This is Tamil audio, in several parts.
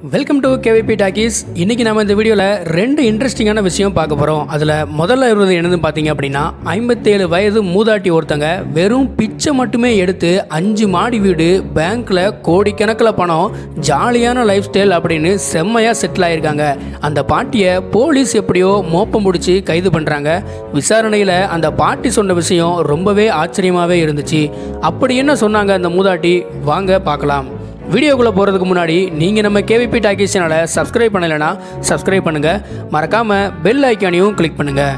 வெல்கம் டு கேவிபி டாக்கீஸ் இன்னைக்கு நம்ம இந்த வீடியோவில் ரெண்டு இன்ட்ரெஸ்டிங்கான விஷயம் பார்க்க போகிறோம் அதில் முதல்ல இருந்தது என்னன்னு பார்த்தீங்க அப்படின்னா ஐம்பத்தேழு வயது மூதாட்டி ஒருத்தங்க வெறும் பிச்சை மட்டுமே எடுத்து அஞ்சு மாடி வீடு பேங்க்கில் கோடிக்கணக்கில் பணம் ஜாலியான லைஃப் ஸ்டைல் அப்படின்னு செம்மையாக செட்டில் ஆயிருக்காங்க அந்த பாட்டியை போலீஸ் எப்படியோ மோப்பம் முடிச்சு கைது பண்ணுறாங்க விசாரணையில் அந்த பாட்டி சொன்ன விஷயம் ரொம்பவே ஆச்சரியமாகவே இருந்துச்சு அப்படி என்ன சொன்னாங்க அந்த மூதாட்டி வாங்க பார்க்கலாம் வீடியோக்குள்ளே போகிறதுக்கு முன்னாடி நீங்கள் நம்ம கேவிபி டாக்கீஸ் சேனலை சப்ஸ்கிரைப் பண்ணலைன்னா சப்ஸ்கிரைப் பண்ணுங்கள் மறக்காமல் பெல் ஐக்கானையும் கிளிக் பண்ணுங்கள்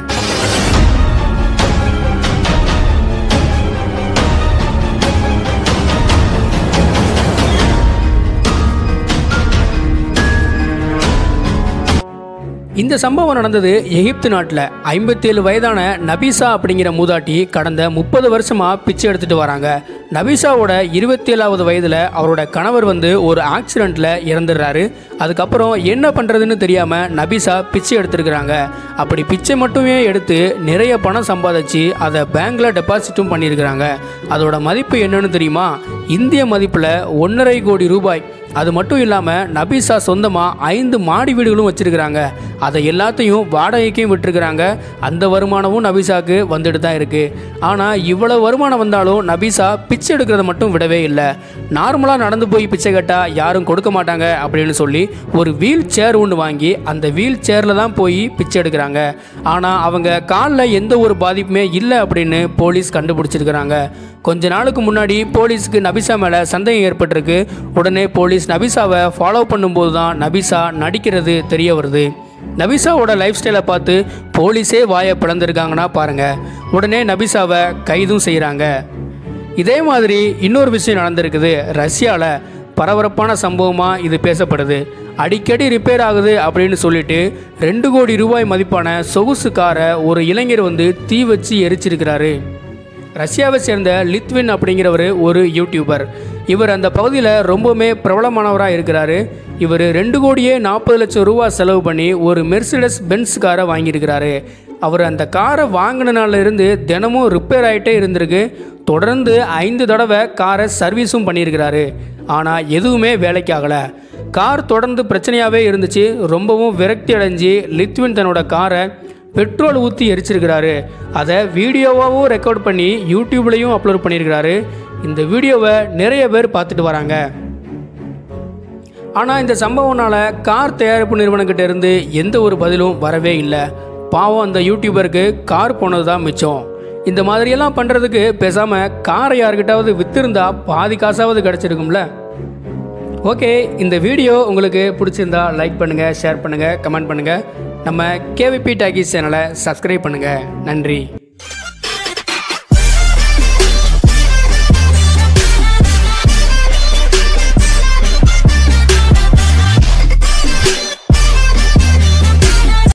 இந்த சம்பவம் நடந்தது எகிப்து நாட்டில் ஐம்பத்தேழு வயதான நபீசா அப்படிங்கிற மூதாட்டி கடந்த முப்பது வருஷமாக பிச்சை எடுத்துட்டு வராங்க நபீசாவோட இருபத்தேழாவது வயதில் அவரோட கணவர் வந்து ஒரு ஆக்சிடெண்ட்டில் இறந்துடுறாரு அதுக்கப்புறம் என்ன பண்ணுறதுன்னு தெரியாமல் நபீசா பிச்சை எடுத்திருக்கிறாங்க அப்படி பிச்சை மட்டுமே எடுத்து நிறைய பணம் சம்பாதிச்சு அதை பேங்க்கில் டெபாசிட்டும் பண்ணியிருக்கிறாங்க அதோட மதிப்பு என்னன்னு தெரியுமா இந்திய மதிப்பில் ஒன்றரை கோடி ரூபாய் அது மட்டும் இல்லாமல் நபீசா சொந்தமாக ஐந்து மாடி வீடுகளும் வச்சிருக்கிறாங்க அதை எல்லாத்தையும் வாடகைக்கும் விட்டுருக்குறாங்க அந்த வருமானமும் நபீசாவுக்கு வந்துட்டு தான் இருக்குது ஆனால் இவ்வளவு வருமானம் வந்தாலும் நபீசா பிச்சை எடுக்கிறத மட்டும் விடவே இல்லை நார்மலாக நடந்து போய் பிச்சை கேட்டால் யாரும் கொடுக்க மாட்டாங்க அப்படின்னு சொல்லி ஒரு வீல் சேர் ஒன்று வாங்கி அந்த வீல் சேரில் தான் போய் பிச்சை எடுக்கிறாங்க ஆனால் அவங்க காலில் எந்த ஒரு பாதிப்புமே இல்லை அப்படின்னு போலீஸ் கண்டுபிடிச்சிருக்கிறாங்க கொஞ்ச நாளுக்கு முன்னாடி போலீஸுக்கு நபிசா மேலே சந்தேகம் ஏற்பட்டிருக்கு உடனே போலீஸ் நபிசாவை ஃபாலோ பண்ணும்போது தான் நபிசா நடிக்கிறது தெரிய வருது நபிசாவோட லைஃப் ஸ்டைலை பார்த்து போலீஸே வாயை பிளந்திருக்காங்கன்னா பாருங்கள் உடனே நபிசாவை கைதும் செய்கிறாங்க இதே மாதிரி இன்னொரு விஷயம் நடந்திருக்குது ரஷ்யாவில் பரபரப்பான சம்பவமாக இது பேசப்படுது அடிக்கடி ரிப்பேர் ஆகுது அப்படின்னு சொல்லிட்டு ரெண்டு கோடி ரூபாய் மதிப்பான சொகுசு காரை ஒரு இளைஞர் வந்து தீ வச்சு எரிச்சிருக்கிறாரு ரஷ்யாவை சேர்ந்த லித்வின் அப்படிங்கிறவர் ஒரு யூடியூபர் இவர் அந்த பகுதியில் ரொம்பவுமே பிரபலமானவராக இருக்கிறாரு இவர் ரெண்டு கோடியே நாற்பது லட்சம் ரூபா செலவு பண்ணி ஒரு மெர்சிடஸ் பென்ஸ் காரை வாங்கியிருக்கிறாரு அவர் அந்த காரை வாங்கின நாள்ல இருந்து தினமும் ரிப்பேர் ஆகிட்டே இருந்திருக்கு தொடர்ந்து ஐந்து தடவை காரை சர்வீஸும் பண்ணியிருக்கிறாரு ஆனால் எதுவுமே வேலைக்கு ஆகலை கார் தொடர்ந்து பிரச்சனையாகவே இருந்துச்சு ரொம்பவும் விரக்தி அடைஞ்சு லித்வின் தன்னோட காரை பெட்ரோல் ஊற்றி எரிச்சிருக்கிறாரு அதை வீடியோவாகவும் ரெக்கார்ட் பண்ணி யூடியூப்லேயும் அப்லோட் பண்ணியிருக்கிறாரு இந்த வீடியோவை நிறைய பேர் பார்த்துட்டு வராங்க ஆனால் இந்த சம்பவம்னால கார் தயாரிப்பு நிறுவனங்கிட்ட இருந்து எந்த ஒரு பதிலும் வரவே இல்லை பாவம் அந்த யூடியூபருக்கு கார் போனது தான் மிச்சம் இந்த மாதிரியெல்லாம் பண்ணுறதுக்கு பேசாமல் காரை யாருக்கிட்டாவது வித்திருந்தா பாதி காசாவது கிடச்சிருக்கும்ல ஓகே இந்த வீடியோ உங்களுக்கு பிடிச்சிருந்தா லைக் பண்ணுங்கள் ஷேர் பண்ணுங்கள் கமெண்ட் பண்ணுங்கள் நம்ம கேவிபி டாக்கீஸ் சேனலை சப்ஸ்கிரைப் பண்ணுங்கள் நன்றி